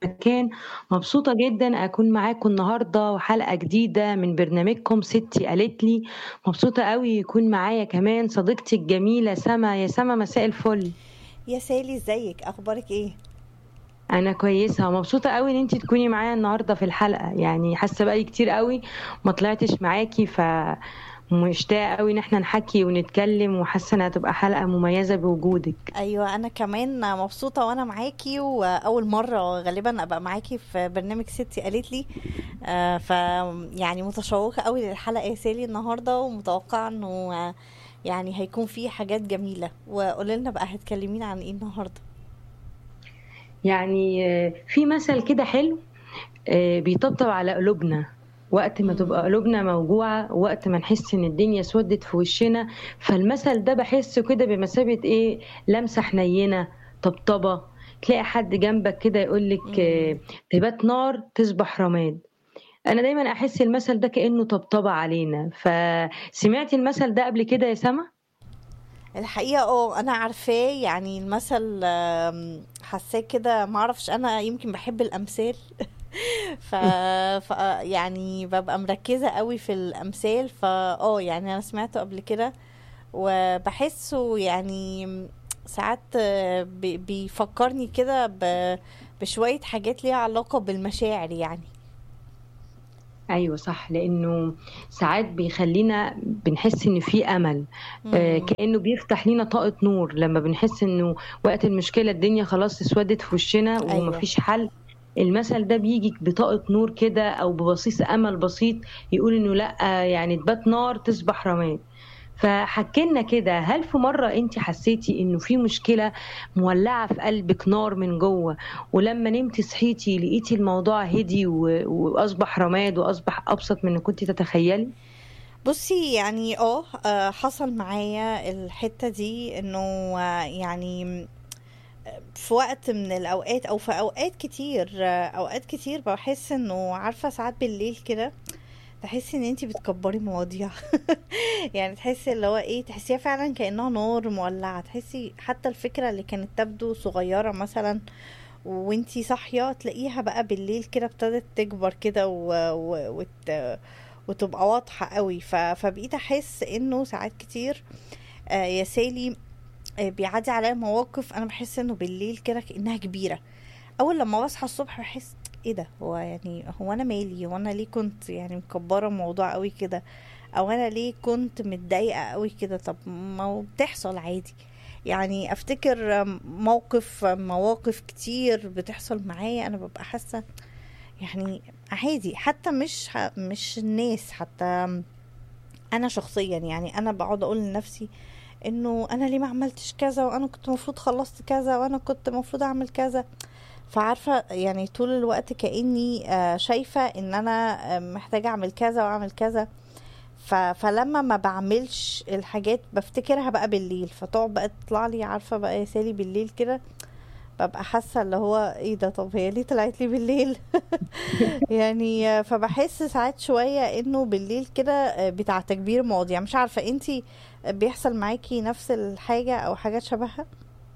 مكان مبسوطة جدًا أكون معاكم النهارده وحلقة جديدة من برنامجكم ستي قالت لي، مبسوطة أوي يكون معايا كمان صديقتي الجميلة سما، يا سما مساء الفل. يا سالي ازيك اخبارك ايه أنا كويسة ومبسوطة أوي إن أنتِ تكوني معايا النهارده في الحلقة، يعني حاسة بقى لي كتير أوي ما طلعتش معاكِ ف مشتاقة أوي إن إحنا نحكي ونتكلم وحاسة إنها هتبقى حلقة مميزة بوجودِك. ايوه انا كمان مبسوطه وانا معاكي واول مره غالبا ابقى معاكي في برنامج ستي قالت لي آه ف يعني متشوقه قوي للحلقه يا سالي النهارده ومتوقعه انه آه، يعني هيكون في حاجات جميله وقولي لنا بقى هتكلمينا عن ايه النهارده يعني آه، في مثل كده حلو آه، بيطبطب على قلوبنا وقت ما تبقى قلوبنا موجوعة وقت ما نحس ان الدنيا اسودت في وشنا فالمثل ده بحسه كده بمثابة ايه لمسة حنينة طبطبة تلاقي حد جنبك كده يقولك آه، تبات نار تصبح رماد انا دايما احس المثل ده كانه طبطبه علينا فسمعتي المثل ده قبل كده يا سما الحقيقه اه انا عارفاه يعني المثل آم، حاساه كده معرفش انا يمكن بحب الامثال ف... ف يعني ببقى مركزة قوي في الأمثال فا اه يعني أنا سمعته قبل كده وبحسه يعني ساعات آه، بي- بيفكرني كده ب... بشوية حاجات ليها علاقة بالمشاعر يعني ايوه صح لانه ساعات بيخلينا بنحس ان في امل آه، مم. كانه بيفتح لينا طاقه نور لما بنحس انه وقت المشكله الدنيا خلاص اسودت في وشنا أيوة ومفيش حل المثل ده بيجي بطاقه نور كده او ببصيص امل بسيط يقول انه لا يعني تبات نار تصبح رماد فحكينا كده هل في مرة انت حسيتي انه في مشكلة مولعة في قلبك نار من جوه ولما نمتي صحيتي لقيتي الموضوع هدي و- واصبح رماد واصبح ابسط من اللي كنت تتخيلي بصي يعني اه آه، حصل معايا الحتة دي انه آه، يعني في وقت من الاوقات او في اوقات كتير آه، اوقات كتير بحس انه عارفة ساعات بالليل كده تحسي ان انتي بتكبري مواضيع يعني تحسي اللي هو ايه تحسيها فعلا كأنها نار مولعة تحسي حتى الفكرة اللي كانت تبدو صغيرة مثلا وانتي صاحية تلاقيها بقى بالليل كده ابتدت تكبر كده و... و... وت... وتبقى واضحة قوي ف... فبقيت احس انه ساعات كتير آه يا سالي آه بيعدي عليا مواقف انا بحس انه بالليل كده كأنها كبيرة اول لما بصحى الصبح بحس ايه ده هو يعني هو انا مالي هو انا ليه كنت يعني مكبره الموضوع قوي كده او انا ليه كنت متضايقه قوي كده طب ما هو بتحصل عادي يعني افتكر موقف مواقف كتير بتحصل معايا انا ببقى حاسه يعني عادي حتى مش مش الناس حتى انا شخصيا يعني انا بقعد اقول لنفسي انه انا ليه ما عملتش كذا وانا كنت المفروض خلصت كذا وانا كنت المفروض اعمل كذا فعارفة يعني طول الوقت كأني آه، شايفة ان انا آه، محتاجة اعمل كذا واعمل كذا ف... فلما ما بعملش الحاجات بفتكرها بقى بالليل فتقعد بقى تطلع لي عارفة بقى يا سالي بالليل كده ببقى حاسة اللي هو ايه ده طب هي ليه طلعت لي بالليل يعني آه، فبحس ساعات شوية انه بالليل كده آه، بتاع تكبير مواضيع مش عارفة انتي بيحصل معاكي نفس الحاجة او حاجات شبهها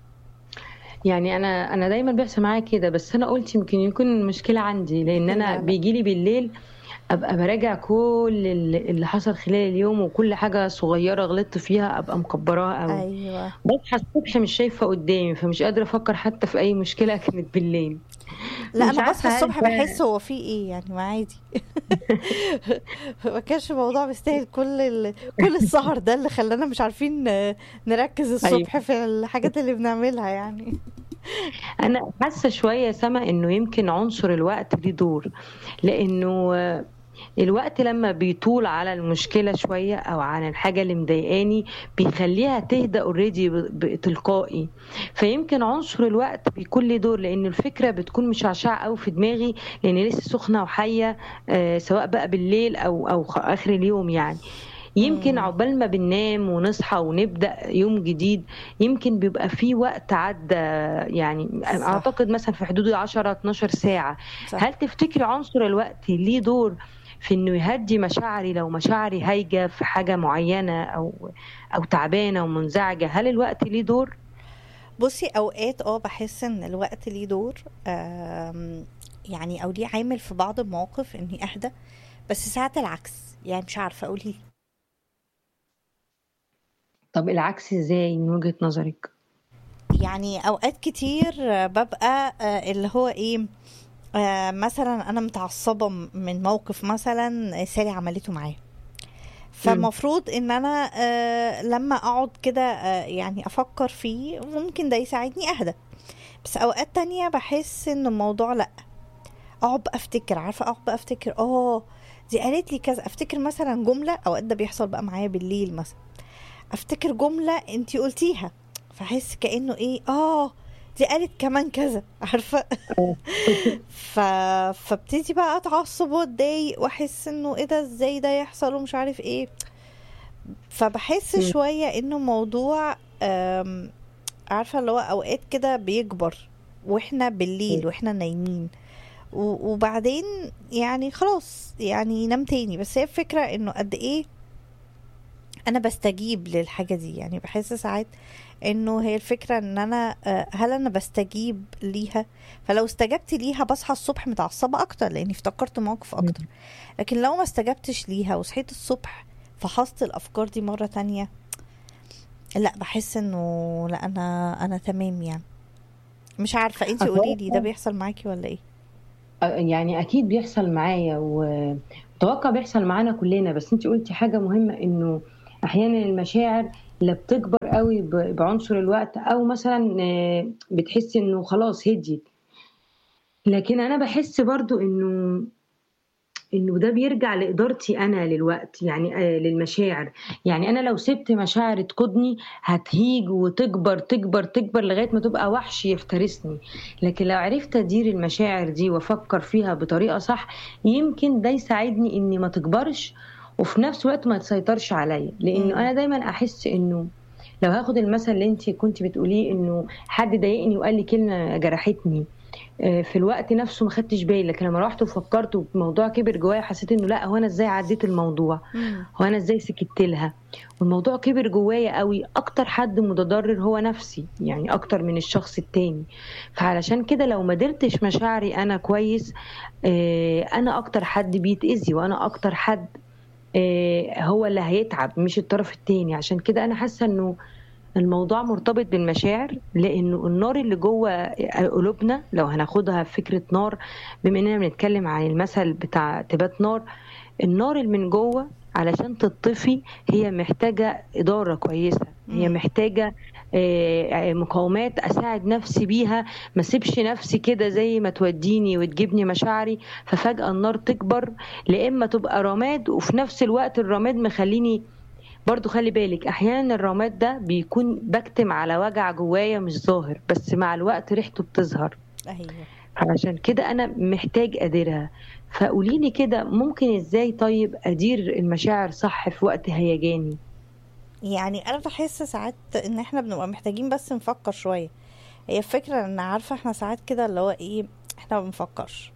يعني انا انا دايما بيحصل معايا كده بس انا قلت يمكن يكون المشكله عندي لان انا لا لا بيجي لي بالليل ابقى براجع كل اللي اللي حصل خلال اليوم وكل حاجه صغيره غلطت فيها ابقى مكبراها قوي ايوه بصحى الصبح مش شايفه قدامي فمش قادره افكر حتى في اي مشكله كانت بالليل لا مش انا بصحى عارفه هل الصبح ده بحس هو في ايه يعني ما عادي ما كانش الموضوع مستاهل كل ال... كل السهر ده اللي خلانا مش عارفين ن- نركز ايوه الصبح في الحاجات اللي بنعملها يعني انا حاسه شويه يا سما انه يمكن عنصر الوقت ليه دور لانه آه، الوقت لما بيطول على المشكله شويه او على الحاجه اللي مضايقاني بيخليها تهدى اوريدي تلقائي فيمكن عنصر الوقت بيكون له دور لان الفكره بتكون مشعشعه قوي في دماغي لان لسه سخنه وحيه آه، سواء بقى بالليل او او خ- اخر اليوم يعني يمكن امم عقبال ما بننام ونصحى ونبدأ يوم جديد يمكن بيبقى في وقت عدى يعني صح أعتقد مثلا في حدود 10 12 ساعة صح هل تفتكري عنصر الوقت ليه دور في إنه يهدي مشاعري لو مشاعري هايجة في حاجة معينة أو أو تعبانة ومنزعجة هل الوقت ليه دور؟ بصي اوقات اه بحس ان الوقت ليه دور آم، يعني او ليه عامل في بعض المواقف اني اهدى بس ساعات العكس يعني مش عارفه اقولي طب العكس ازاي من وجهة نظرك يعني اوقات كتير آه، ببقى آه، اللي هو ايه آه، مثلا انا متعصبه م- من موقف مثلا سالي عملته معايا فالمفروض ان انا آه، لما اقعد كده آه، يعني افكر فيه ممكن ده يساعدني اهدى بس اوقات تانية بحس ان الموضوع لا اقعد بقى افتكر عارفه اقعد بقى افتكر اه دي قالت لي كذا افتكر مثلا جمله اوقات ده بيحصل بقى معايا بالليل مثلا افتكر جمله انتي قلتيها فاحس كانه ايه اه دي قالت كمان كذا عارفه ف... فابتدي بقى اتعصب واتضايق واحس انه ايه ده ازاي ده يحصل ومش عارف ايه فبحس مم. شويه انه موضوع أم، عارفه اللي هو اوقات كده بيكبر واحنا بالليل مم. واحنا نايمين و- وبعدين يعني خلاص يعني ينام تاني بس هي الفكره انه قد ايه انا بستجيب للحاجه دي يعني بحس ساعات انه هي الفكره ان انا آه، هل انا بستجيب ليها فلو استجبت ليها بصحى الصبح متعصبه اكتر لاني افتكرت موقف اكتر لكن لو ما استجبتش ليها وصحيت الصبح فحصت الافكار دي مره تانية لا بحس انه لا انا انا تمام يعني مش عارفه انتي قولي لي ده بيحصل معاكي ولا ايه يعني اكيد بيحصل معايا واتوقع بيحصل معانا كلنا بس انت قلتي حاجة مهمة انه احيانا المشاعر لا بتكبر قوي ب- بعنصر الوقت او مثلا آه، بتحسي انه خلاص هديت لكن انا بحس برضو انه انه ده بيرجع لادارتي انا للوقت يعني آه للمشاعر يعني انا لو سبت مشاعر تقودني هتهيج وتكبر تكبر تكبر لغايه ما تبقى وحش يفترسني لكن لو عرفت ادير المشاعر دي وافكر فيها بطريقه صح يمكن ده يساعدني اني ما تكبرش وفي نفس الوقت ما تسيطرش عليا لانه مم. انا دايما احس انه لو هاخد المثل اللي انت كنت بتقوليه انه حد ضايقني وقال لي كلمه جرحتني آه، في الوقت نفسه ما خدتش بالي لكن لما رحت وفكرت والموضوع كبر جوايا حسيت انه لا هو انا ازاي عديت الموضوع مم. هو انا ازاي سكت لها والموضوع كبر جوايا قوي اكتر حد متضرر هو نفسي يعني اكتر من الشخص التاني فعلشان كده لو ما درتش مشاعري انا كويس آه، انا اكتر حد بيتأذي وانا اكتر حد آه، هو اللي هيتعب مش الطرف التاني عشان كده انا حاسه انه الموضوع مرتبط بالمشاعر لانه النار اللي جوه قلوبنا لو هناخدها في فكره نار بما اننا بنتكلم عن المثل بتاع تبات نار النار اللي من جوه علشان تطفي هي محتاجه اداره كويسه هي مم. محتاجه آه، مقاومات اساعد نفسي بيها ما سيبش نفسي كده زي ما توديني وتجيبني مشاعري ففجاه النار تكبر لا اما تبقى رماد وفي نفس الوقت الرماد مخليني برضو خلي بالك احيانا الرماد ده بيكون بكتم على وجع جوايا مش ظاهر بس مع الوقت ريحته بتظهر ايوه علشان كده انا محتاج اديرها فقولي لي كده ممكن ازاي طيب ادير المشاعر صح في وقت هيجاني يعني انا بحس ساعات ان احنا بنبقى محتاجين بس نفكر شويه هي الفكره ان عارفه احنا ساعات كده اللي هو ايه احنا ما بنفكرش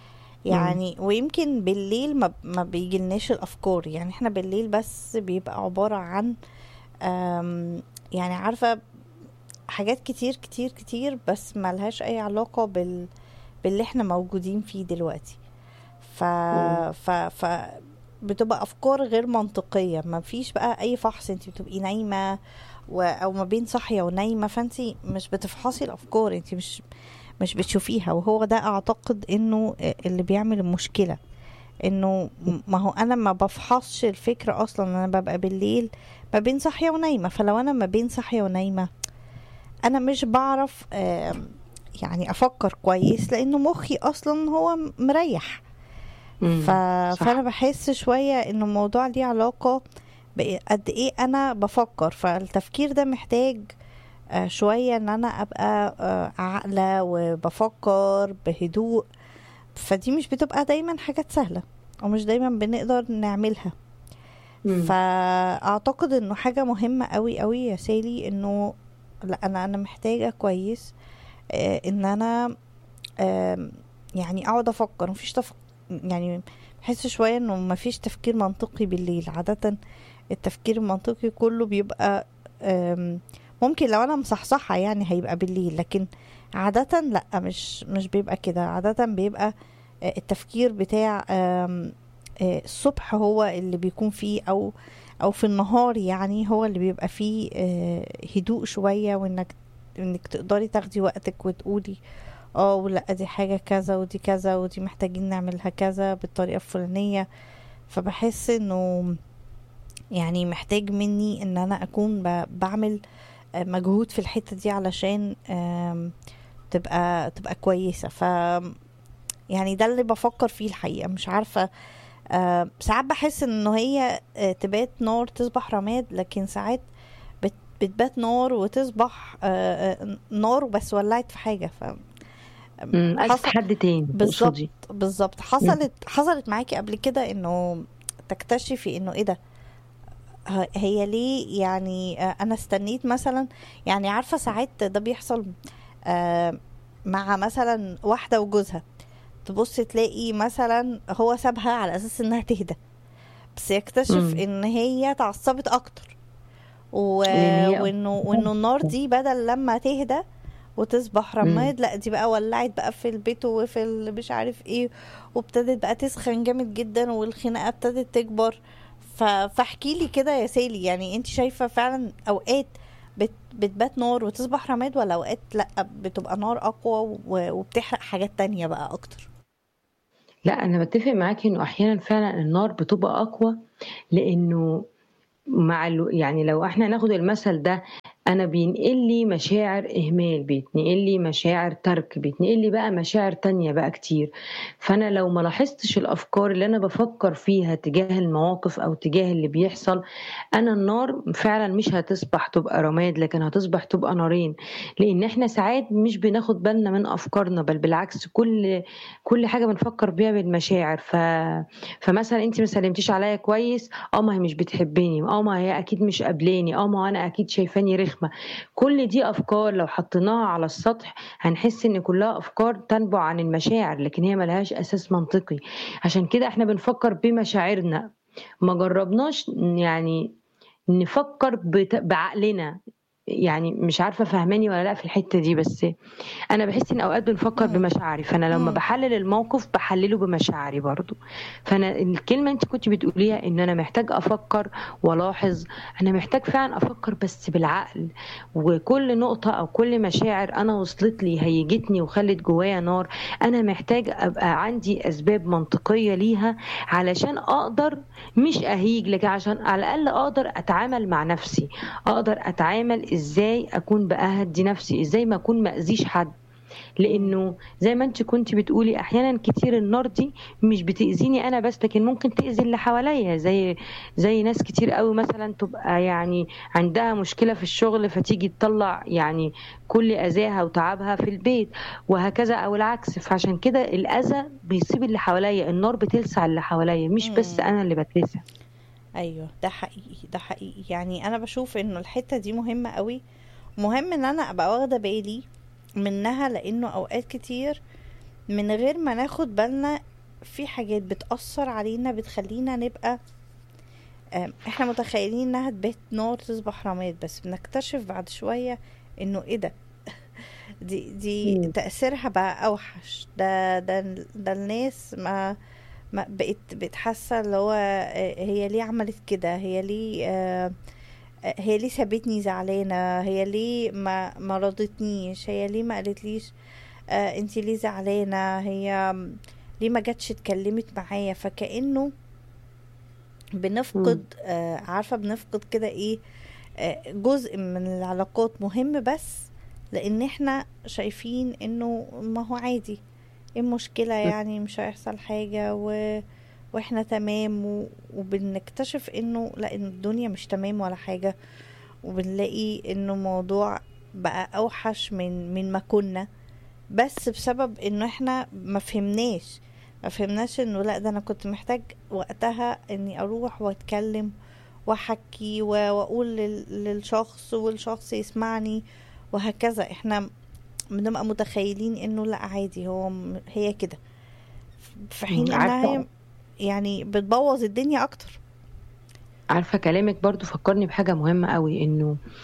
يعني ويمكن بالليل ما ما بيجيلناش الافكار يعني احنا بالليل بس بيبقى عباره عن أم، يعني عارفه حاجات كتير كتير كتير بس ملهاش اي علاقه بال باللي احنا موجودين فيه دلوقتي ف مم. ف ف بتبقى افكار غير منطقيه ما فيش بقى اي فحص انت بتبقي نايمه و... او ما بين صاحيه ونايمه فانت مش بتفحصي الافكار انت مش مش بتشوفيها وهو ده اعتقد انه اللي بيعمل المشكله انه ما هو انا ما بفحصش الفكره اصلا انا ببقى بالليل ما بين صاحيه ونايمه فلو انا ما بين صاحيه ونايمه انا مش بعرف آم، يعني افكر كويس لانه مخي اصلا هو مريح مم. ف... صح. فانا بحس شويه انه الموضوع ليه علاقه بقد ايه انا بفكر فالتفكير ده محتاج آه، شويه ان انا ابقى آه، عاقله وبفكر بهدوء فدي مش بتبقى دايما حاجات سهله ومش دايما بنقدر نعملها مم. فاعتقد انه حاجه مهمه قوي قوي يا سالي انه لا انا انا محتاجه كويس آه، ان انا آم، يعني اقعد افكر مفيش تف... يعني بحس شويه انه مفيش تفكير منطقي بالليل عاده التفكير المنطقي كله بيبقى آم، ممكن لو انا مصحصحة يعني هيبقى بالليل لكن عادة لا مش مش بيبقى كده عادة بيبقى آه، التفكير بتاع آم، آه، الصبح هو اللي بيكون فيه او او في النهار يعني هو اللي بيبقى فيه آه، هدوء شوية وانك انك تقدري تاخدي وقتك وتقولي اه ولا دي حاجة كذا ودي كذا ودي محتاجين نعملها كذا بالطريقة الفلانية فبحس انه يعني محتاج مني ان انا اكون ب- بعمل آه، مجهود في الحتة دي علشان آم، تبقى تبقى كويسة ف يعني ده اللي بفكر فيه الحقيقة مش عارفة آه، ساعات بحس انه هي آه، تبات نار تصبح رماد لكن ساعات بت- بتبات نار وتصبح آه، آه، نار بس ولعت في حاجة ف امم عايز حصل حد تاني بالظبط تقصدي بالظبط حصلت حصلت معاكي قبل كده انه تكتشفي انه ايه ده ه- هي ليه يعني آه، انا استنيت مثلا يعني عارفه ساعات ده بيحصل آه، مع مثلا واحده وجوزها تبص تلاقي مثلا هو سابها على اساس انها تهدى بس يكتشف امم ان هي اتعصبت اكتر و... لان هي وانه وانه النار دي بدل لما تهدى وتصبح امم رماد لا دي بقى ولعت بقى في البيت وفي ال- مش عارف ايه وابتدت بقى تسخن جامد جدا والخناقه ابتدت تكبر ف... فاحكي لي كده يا سالي يعني انت شايفه فعلا اوقات بت... بتبات نار وتصبح رماد ولا اوقات لا بتبقى نار اقوى و... وبتحرق حاجات تانية بقى اكتر لا انا بتفق معاكي انه احيانا فعلا النار بتبقى اقوى لانه مع الو... يعني لو احنا ناخد المثل ده انا بينقل لي مشاعر اهمال بيتنقل لي مشاعر ترك بيتنقل لي بقى مشاعر تانية بقى كتير فانا لو ما لاحظتش الافكار اللي انا بفكر فيها تجاه المواقف او تجاه اللي بيحصل انا النار فعلا مش هتصبح تبقى رماد لكن هتصبح تبقى نارين لان احنا ساعات مش بناخد بالنا من افكارنا بل بالعكس كل كل حاجه بنفكر بيها بالمشاعر ف... فمثلا انت ما سلمتيش عليا كويس اه ما هي مش بتحبني اه ما هي اكيد مش قابلاني اه ما انا اكيد شايفاني رخمه كل دي افكار لو حطيناها على السطح هنحس ان كلها افكار تنبع عن المشاعر لكن هي ملهاش اساس منطقي عشان كده احنا بنفكر بمشاعرنا ما جربناش يعني نفكر بت... بعقلنا يعني مش عارفه فهماني ولا لا في الحته دي بس انا بحس ان اوقات بنفكر مم. بمشاعري فانا لما مم. بحلل الموقف بحلله بمشاعري برضو فانا الكلمه انت كنت بتقوليها ان انا محتاج افكر والاحظ انا محتاج فعلا افكر بس بالعقل وكل نقطه او كل مشاعر انا وصلت لي هيجتني وخلت جوايا نار انا محتاج ابقى عندي اسباب منطقيه ليها علشان اقدر مش اهيج لكن عشان على الاقل اقدر اتعامل مع نفسي اقدر اتعامل ازاي اكون باهدي نفسي ازاي ما اكون ماذيش حد لانه زي ما انت كنت بتقولي احيانا كتير النار دي مش بتاذيني انا بس لكن ممكن تاذي اللي حواليا زي زي ناس كتير قوي مثلا تبقى يعني عندها مشكله في الشغل فتيجي تطلع يعني كل اذاها وتعبها في البيت وهكذا او العكس فعشان كده الاذى بيصيب اللي حواليا النار بتلسع اللي حواليا مش بس مم. انا اللي بتلسع ايوه ده حقيقي ده حقيقي يعني انا بشوف انه الحته دي مهمه قوي مهم ان انا ابقى واخده بالي منها لانه اوقات كتير من غير ما ناخد بالنا في حاجات بتأثر علينا بتخلينا نبقى آم، احنا متخيلين انها تبات نار تصبح رماد بس بنكتشف بعد شوية انه ايه ده دي دي مم. تأثيرها بقى اوحش ده ده ده الناس ما ما بقت بقت حاسة اللي هو آه، هي ليه عملت كده هي ليه آه، آه، هي ليه سابتني زعلانة هي ليه ما ما رضتنيش هي ليه ما قالتليش آه انتي ليه زعلانة هي م- ليه ما جاتش اتكلمت معايا فكأنه بنفقد آه عارفة بنفقد كده ايه آه جزء من العلاقات مهم بس لان احنا شايفين انه ما هو عادي ايه المشكلة يعني مش هيحصل حاجة و... واحنا تمام و... وبنكتشف انه لا إن الدنيا مش تمام ولا حاجة وبنلاقي انه الموضوع بقى اوحش من من ما كنا بس بسبب انه احنا ما فهمناش ما فهمناش انه لا ده انا كنت محتاج وقتها اني اروح واتكلم واحكي و- واقول لل- للشخص والشخص يسمعني وهكذا احنا بنبقى متخيلين انه لا عادي هو م- هي كده في حين مم، انها عارفة هي يعني بتبوظ الدنيا اكتر عارفة كلامك برضو فكرني بحاجة مهمة قوي انه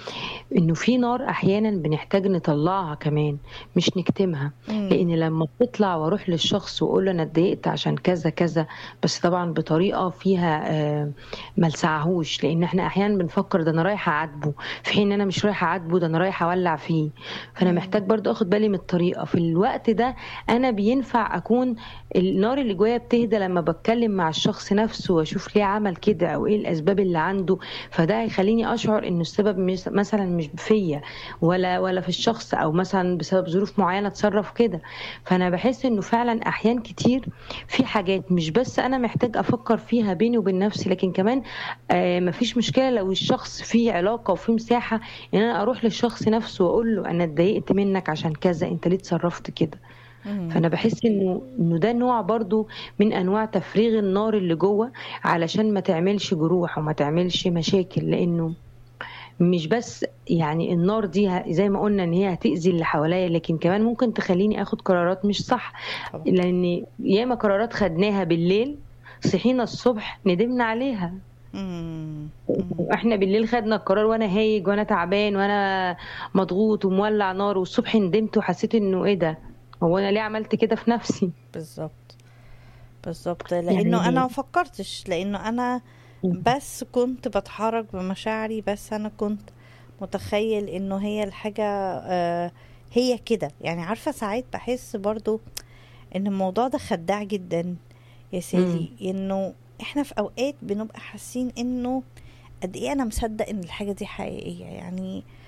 انه في نار احيانا بنحتاج نطلعها كمان مش نكتمها مم. لان لما بتطلع واروح للشخص واقول له انا اتضايقت عشان كذا كذا بس طبعا بطريقه فيها آه، ما لسعهوش لان احنا احيانا بنفكر ده انا رايحه اعاتبه في حين ان انا مش رايحه اعاتبه ده انا رايحه اولع فيه فانا مم. محتاج برضو اخد بالي من الطريقه في الوقت ده انا بينفع اكون النار اللي جوايا بتهدى لما بتكلم مع الشخص نفسه واشوف ليه عمل كده او ايه الاسباب اللي عنده فده هيخليني اشعر انه السبب مش مثلا مش فيا ولا ولا في الشخص او مثلا بسبب ظروف معينه اتصرف كده فانا بحس انه فعلا احيان كتير في حاجات مش بس انا محتاج افكر فيها بيني وبين نفسي لكن كمان آه مفيش مشكله لو الشخص فيه علاقه وفيه مساحه ان انا اروح للشخص نفسه واقول له انا اتضايقت منك عشان كذا انت ليه اتصرفت كده مم. فانا بحس انه انه ده نوع برضو من انواع تفريغ النار اللي جوه علشان ما تعملش جروح وما تعملش مشاكل لانه مش بس يعني النار دي ه- زي ما قلنا ان هي هتأذي اللي حواليا لكن كمان ممكن تخليني اخد قرارات مش صح طبعا لان ياما قرارات خدناها بالليل صحينا الصبح ندمنا عليها مم. مم. احنا بالليل خدنا القرار وانا هايج وانا تعبان وانا مضغوط ومولع نار والصبح ندمت وحسيت انه ايه ده هو انا ليه عملت كده في نفسي بالظبط بالظبط لانه انا ما يعني فكرتش لانه انا بس كنت بتحرك بمشاعري بس انا كنت متخيل انه هي الحاجة آه، هي كده يعني عارفة ساعات بحس برضو ان الموضوع ده خداع جدا يا سيدي انه احنا في اوقات بنبقى حاسين انه قد ايه انا مصدق ان الحاجة دي حقيقية يعني